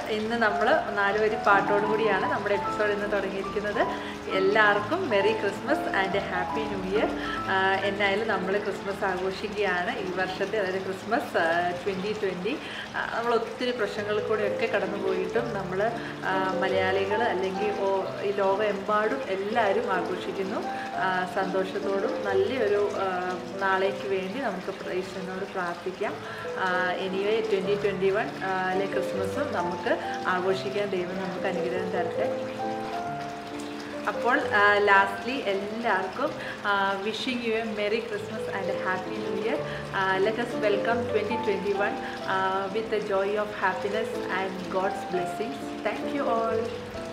ഇന്ന് നമ്മൾ നാലുവരി പാട്ടോടു കൂടിയാണ് നമ്മുടെ എപ്പിസോഡ് ഇന്ന് തുടങ്ങിയിരിക്കുന്നത് എല്ലാവർക്കും merry Christmas and happy new year എന്നായാലും നമ്മൾ ക്രിസ്മസ് ആഘോഷിക്കുകയാണ് ഈ വർഷത്തെ അതായത് ക്രിസ്മസ് ട്വൻറ്റി ട്വൻറ്റി നമ്മൾ ഒത്തിരി പ്രശ്നങ്ങളിൽ കൂടെയൊക്കെ കടന്നു പോയിട്ടും നമ്മൾ മലയാളികൾ അല്ലെങ്കിൽ ഓ- ഈ ലോകമെമ്പാടും എല്ലാവരും ആഘോഷിക്കുന്നു ആ, സന്തോഷത്തോടും നല്ലൊരു ആ, നാളേക്ക് വേണ്ടി നമുക്ക് ഈശ്വരനോട് പ്രാർത്ഥിക്കാം എനിവേ ട്വൻറ്റി ട്വൻറ്റി വൺ അല്ലെ ക്രിസ്മസും നമുക്ക് ആഘോഷിക്കാൻ ദൈവം നമുക്ക് അനുഗ്രഹം തരട്ടെ അപ്പോൾ ലാസ്റ്റ്ലി എല്ലാവർക്കും wishing you a merry Christmas and happy new year let us welcome twenty twenty one with the joy of happiness and God's blessings thank you all